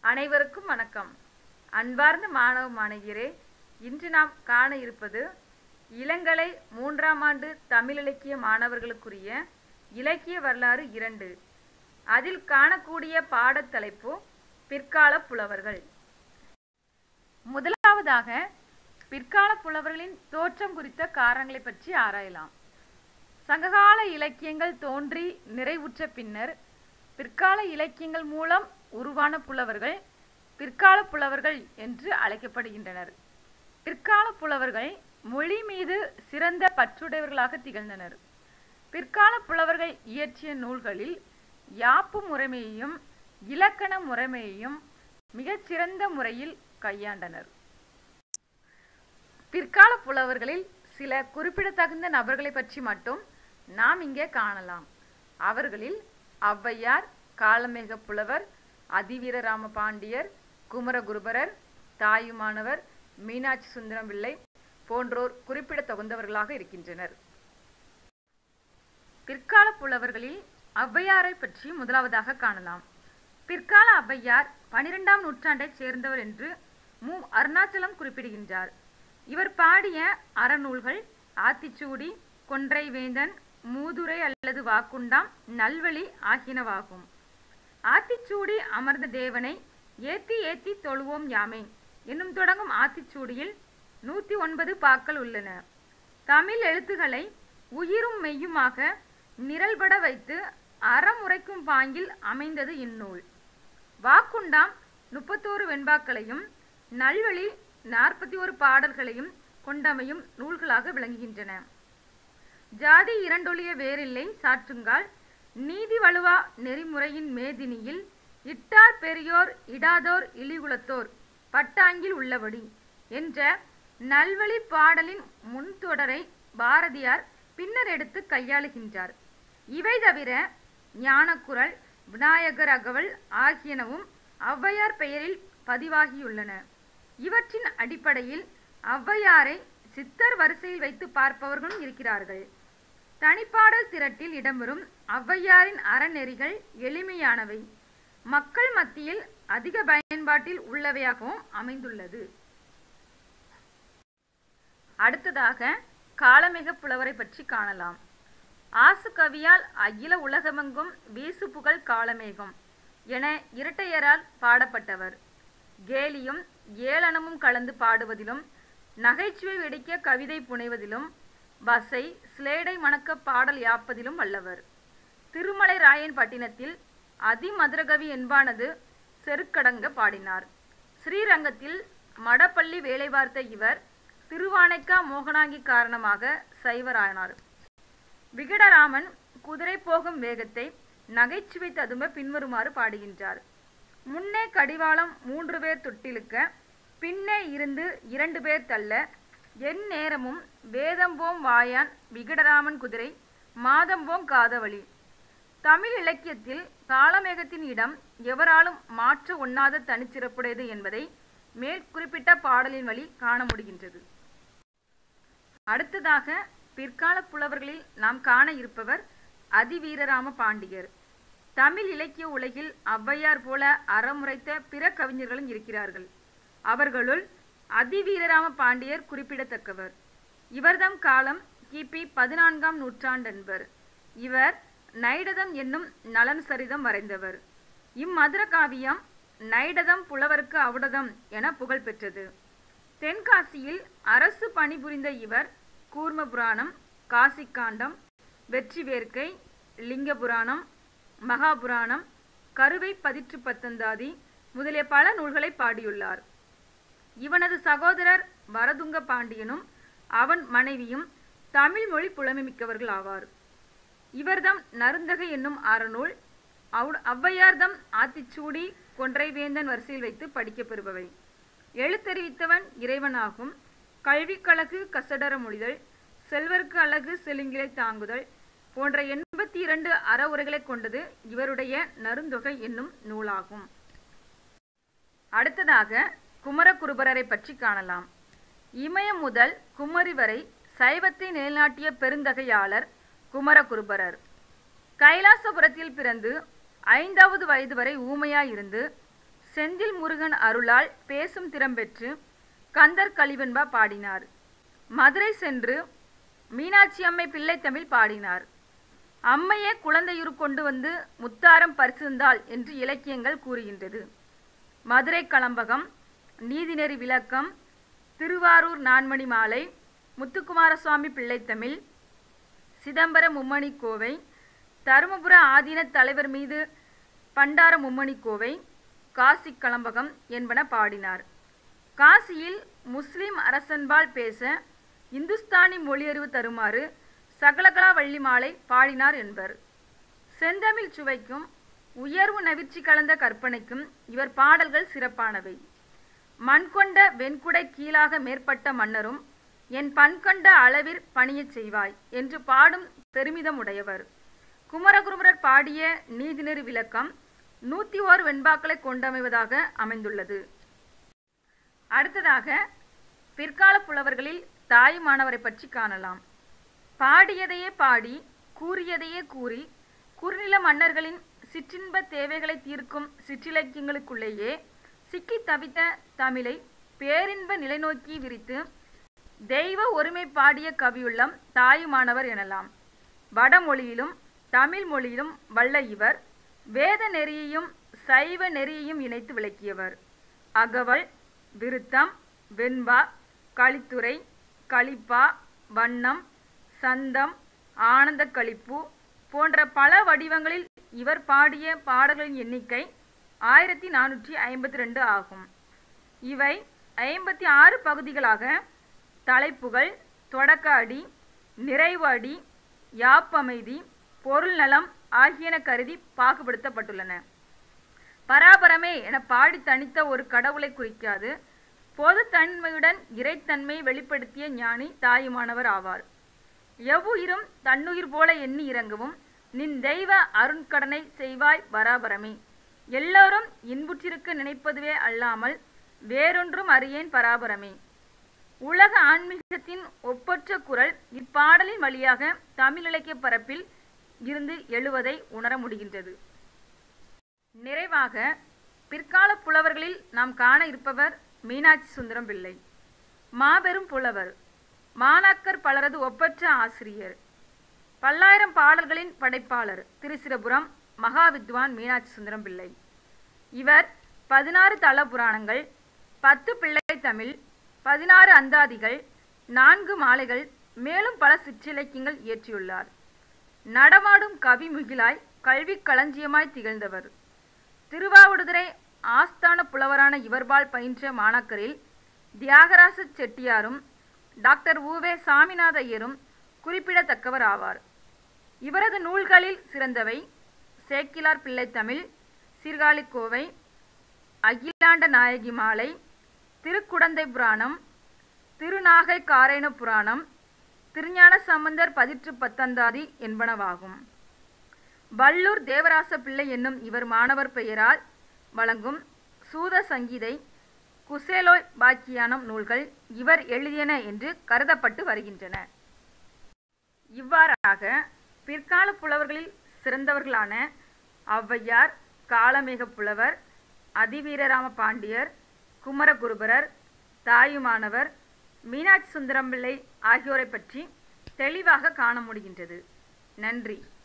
அனைவருக்கும் வணக்கம் அன்பார்ந்த மாணவ மாணவியரே இன்று நாம் காண இருப்பது இளங்கலை மூன்றாம் ஆண்டு தமிழ் இலக்கிய மாணவர்களுக்குரிய இலக்கிய வரலாறு இரண்டு அதில் காணக்கூடிய பாடத் தலைப்பு பிற்கால புலவர்கள் முதலாவதாக பிற்கால புலவர்களின் தோற்றம் குறித்த காரணங்களை பற்றி ஆராயலாம் சங்ககால இலக்கியங்கள் தோன்றி நிறைவுற்ற பின்னர் பிற்கால இலக்கியங்கள் மூலம் உருவான புலவர்கள் பிற்கால புலவர்கள் என்று அழைக்கப்படுகின்றனர் பிற்கால புலவர்கள் மொழி மீது சிறந்த பற்றுடையவர்களாக திகழ்ந்தனர் பிற்கால புலவர்கள் இயற்றிய நூல்களில் யாப்பு முறைமையையும் இலக்கண முறைமையையும் மிகச்சிறந்த முறையில் கையாண்டனர் பிற்கால புலவர்களில் சில குறிப்பிடத்தகுந்த நபர்களை பற்றி மட்டும் நாம் இங்கே காணலாம் அவர்களில் ஔவையார் காளமேக புலவர் அதிவீரராம பாண்டியர் குமரகுருபரர் தாயுமானவர் மீனாட்சி சுந்தரம் பிள்ளை போன்றோர் குறிப்பிடத்தகுந்தவர்களாக இருக்கின்றனர் பிற்கால புலவர்களில் ஔவையாரை பற்றி முதலாவதாக காணலாம் பிற்கால ஔவையார் பனிரெண்டாம் நூற்றாண்டைச் சேர்ந்தவர் என்று மு அருணாச்சலம் குறிப்பிடுகின்றார் இவர் பாடிய அறநூல்கள் ஆத்திச்சூடி கொன்றை வேந்தன் மூதுரை அல்லது வாக்குண்டாம் நல்வழி ஆகியனவாகும் ஆத்திச்சூடி அமர்ந்த தேவனை ஏத்தி ஏத்தி தொழுவோம் யாமே என்னும் தொடங்கும் ஆத்திச்சூடியில் நூத்தி ஒன்பது பாக்கள் உள்ளன தமிழ் எழுத்துக்களை உயிரும் மெய்யுமாக நிரல்பட வைத்து அறமுறைக்கும் பாங்கில் அமைந்தது இந்நூல் வாக்குண்டாம் முப்பத்தோரு வெண்பாக்களையும் நல்வழி நாற்பத்தி ஒரு பாடல்களையும் கொண்டமையும் நூல்களாக விளங்குகின்றன ஜாதி இரண்டொழிய வேறில்லை சாற்றுங்கால் நீதி வலுவா நெறிமுறையின் மேதினியில் இட்டார் பெரியோர் இடாதோர் இழிகுலத்தோர் பட்டாங்கில் உள்ளபடி என்ற நல்வழி பாடலின் முன்தொடரை பாரதியார் பின்னர் எடுத்து கையாளுகின்றார் இவை தவிர ஞானக்குரல் விநாயகர் அகவல் ஆகியனவும் ஔவையார் பெயரில் பதிவாகியுள்ளன இவற்றின் அடிப்படையில் ஔவையாரை சித்தர் வரிசையில் வைத்து பார்ப்பவர்களும் இருக்கிறார்கள் தனிப்பாடல் திரட்டில் இடம்பெறும் ஔவையாரின் அறநெறிகள் எளிமையானவை மக்கள் மத்தியில் அதிக பயன்பாட்டில் உள்ளவையாகவும் அமைந்துள்ளது அடுத்ததாக காளமிக புலவரை பற்றி காணலாம் ஆசு கவியால் அகில உலகமெங்கும் வீசு புகழ் காளமேகம் என இரட்டையரால் பாடப்பட்டவர் கேலியும் ஏளனமும் கலந்து பாடுவதிலும் நகைச்சுவை வெடிக்க கவிதை புனைவதிலும் வசை சிலேடை மணக்க பாடல் யாப்பதிலும் வல்லவர் திருமலை ராயன் பட்டினத்தில் அதிமதுரகவி என்பானது செருக்கடங்க பாடினார் ஸ்ரீரங்கத்தில் மடப்பள்ளி வேலை பார்த்த இவர் திருவானைக்கா மோகனாங்கி காரணமாக சைவரானார் விகடராமன் குதிரை போகும் வேகத்தை நகைச்சுவை ததும்ப பின்வருமாறு பாடுகின்றார் முன்னே கடிவாளம் மூன்று பேர் தொட்டிலுக்க பின்னே இருந்து இரண்டு பேர் தள்ள என் நேரமும் வேதம்போம் வாயான் விகடராமன் குதிரை மாதம்போம் காதவழி தமிழ் இலக்கியத்தில் காலமேகத்தின் இடம் எவராலும் மாற்ற ஒண்ணாத தனிச்சிறப்புடையது என்பதை மேல் குறிப்பிட்ட பாடலின் வழி காண முடிகின்றது அடுத்ததாக பிற்கால புலவர்களில் நாம் காண இருப்பவர் அதிவீரராம பாண்டியர் தமிழ் இலக்கிய உலகில் ஔவையார் போல அறமுறைத்த பிற கவிஞர்களும் இருக்கிறார்கள் அவர்களுள் அதிவீரராம பாண்டியர் குறிப்பிடத்தக்கவர் இவர்தம் காலம் கிபி பதினான்காம் நூற்றாண்டென்பர் இவர் நைடதம் என்னும் நலன் சரிதம் வரைந்தவர் இம்மதுர காவியம் நைடதம் புலவருக்கு அவுடதம் என புகழ் பெற்றது தென்காசியில் அரசு பணிபுரிந்த இவர் கூர்ம புராணம் காசிக்காண்டம் வெற்றி வேர்க்கை லிங்க புராணம் மகாபுராணம் கருவை பதிற்று பத்தந்தாதி முதலிய பல நூல்களை பாடியுள்ளார் இவனது சகோதரர் வரதுங்க பாண்டியனும் அவன் மனைவியும் தமிழ் மொழி புலமைமிக்கவர்கள் ஆவார் இவர்தம் நருந்தகை என்னும் அறநூல் ஔவையார்தம் ஆத்திச்சூடி கொன்றைவேந்தன் வரிசையில் வைத்து படிக்கப்பெறுபவை எழுத்தறிவித்தவன் இறைவனாகும் கல்விக்கழகு கசடர மொழிதல் செல்வர்க்கு அழகு செலுங்கிலை தாங்குதல் போன்ற எண்பத்தி இரண்டு அற உரைகளை கொண்டது இவருடைய நருந்தொகை என்னும் நூலாகும் அடுத்ததாக குமரகுருபரரை பற்றி காணலாம் இமயம் முதல் குமரி வரை சைவத்தை நிலைநாட்டிய பெருந்தகையாளர் குமரகுருபரர் கைலாசபுரத்தில் பிறந்து ஐந்தாவது வயது வரை ஊமையாயிருந்து செந்தில் முருகன் அருளால் பேசும் திறம் பெற்று கந்தர் கலிவெண்பா பாடினார் மதுரை சென்று மீனாட்சி அம்மை பிள்ளைத்தமிழ் பாடினார் அம்மையே குழந்தையுரு கொண்டு வந்து முத்தாரம் பரிசுந்தாள் என்று இலக்கியங்கள் கூறுகின்றது மதுரை களம்பகம் நீதிநெறி விளக்கம் திருவாரூர் நான்மணி மாலை முத்துக்குமாரசுவாமி பிள்ளைத்தமிழ் சிதம்பர மும்மணி கோவை தருமபுர ஆதீன தலைவர் மீது பண்டார மும்மணி கோவை காசி களம்பகம் என்பன பாடினார் காசியில் முஸ்லிம் அரசன்பால் பேச இந்துஸ்தானி மொழியறிவு தருமாறு சகலகலா வள்ளி மாலை பாடினார் என்பர் செந்தமிழ் சுவைக்கும் உயர்வு நவிர்ச்சி கலந்த கற்பனைக்கும் இவர் பாடல்கள் சிறப்பானவை மண்கொண்ட வெண்குடை கீழாக மேற்பட்ட மன்னரும் என் பண்கொண்ட அளவிற் பணியச் செய்வாய் என்று பாடும் பெருமிதம் உடையவர் குமரகுருபரர் பாடிய நீதிநெறி விளக்கம் நூத்தி ஓர் வெண்பாக்களை கொண்டமைவதாக அமைந்துள்ளது அடுத்ததாக பிற்கால புலவர்களில் தாயுமானவரை பற்றி காணலாம் பாடியதையே பாடி கூறியதையே கூறி குறுநில மன்னர்களின் சிற்றின்ப தேவைகளை தீர்க்கும் சிற்றிலக்கியங்களுக்குள்ளேயே சிக்கி தவித்த தமிழை பேரின்ப நிலைநோக்கி விரித்து தெய்வ ஒருமை பாடிய கவியுள்ளம் தாயுமானவர் எனலாம் வடமொழியிலும் தமிழ் மொழியிலும் வல்ல இவர் வேத நெறியையும் சைவ நெறியையும் இணைத்து விளக்கியவர் அகவல் விருத்தம் வெண்பா களித்துறை களிப்பா வண்ணம் சந்தம் ஆனந்த களிப்பு போன்ற பல வடிவங்களில் இவர் பாடிய பாடல்களின் எண்ணிக்கை ஆயிரத்தி நானூற்றி ஐம்பத்தி ரெண்டு ஆகும் இவை ஐம்பத்தி ஆறு பகுதிகளாக தலைப்புகள் தொடக்க அடி நிறைவு அடி யாப்பமைதி பொருள் நலம் ஆகியன கருதி பாகுபடுத்தப்பட்டுள்ளன பராபரமே என பாடி தனித்த ஒரு கடவுளை குறிக்காது பொது தன்மையுடன் இறைத்தன்மையை வெளிப்படுத்திய ஞானி தாயுமானவர் ஆவார் எவ்வுயிரும் தன்னுயிர் போல எண்ணி இறங்கவும் நின் தெய்வ அருண்கடனை செய்வாய் பராபரமே எல்லோரும் இன்புற்றிருக்க நினைப்பதுவே அல்லாமல் வேறொன்றும் அறியேன் பராபரமே உலக ஆன்மீகத்தின் ஒப்பற்ற குரல் இப்பாடலின் வழியாக தமிழ் இலக்கிய பரப்பில் இருந்து எழுவதை உணர முடிகின்றது நிறைவாக பிற்கால புலவர்களில் நாம் காண இருப்பவர் மீனாட்சி சுந்தரம் பிள்ளை மாபெரும் புலவர் மாணாக்கர் பலரது ஒப்பற்ற ஆசிரியர் பல்லாயிரம் பாடல்களின் படைப்பாளர் திருச்சிரபுரம் மகாவித்வான் மீனாட்சி சுந்தரம் பிள்ளை இவர் பதினாறு தல புராணங்கள் பத்து பிள்ளை தமிழ் பதினாறு அந்தாதிகள் நான்கு மாலைகள் மேலும் பல சிற்றிலக்கியங்கள் இயற்றியுள்ளார் நடமாடும் கவி முகிலாய் கல்வி களஞ்சியமாய் திகழ்ந்தவர் திருவாவடுதுறை ஆஸ்தான புலவரான இவர்பால் பயின்ற மாணாக்கரில் தியாகராச செட்டியாரும் டாக்டர் உவே சாமிநாத ஐயரும் குறிப்பிடத்தக்கவர் ஆவார் இவரது நூல்களில் சிறந்தவை சேக்கிலார் பிள்ளைத்தமிழ் சீர்காழிக்கோவை அகிலாண்ட நாயகி மாலை திருக்குடந்தை புராணம் திருநாகை காரைன புராணம் திருஞான சம்பந்தர் பதிற்று பத்தந்தாதி என்பனவாகும் வள்ளூர் தேவராச பிள்ளை என்னும் இவர் மாணவர் பெயரால் வழங்கும் சூத சங்கீதை குசேலோய் பாக்கியானம் நூல்கள் இவர் எழுதியன என்று கருதப்பட்டு வருகின்றன இவ்வாறாக பிற்கால புலவர்களில் சிறந்தவர்களான ஔவையார் காளமேக புலவர் அதிவீரராம பாண்டியர் குமரகுருபரர் தாயுமானவர் மீனாட்சி சுந்தரம்பிள்ளை ஆகியோரை பற்றி தெளிவாக காண முடிகின்றது நன்றி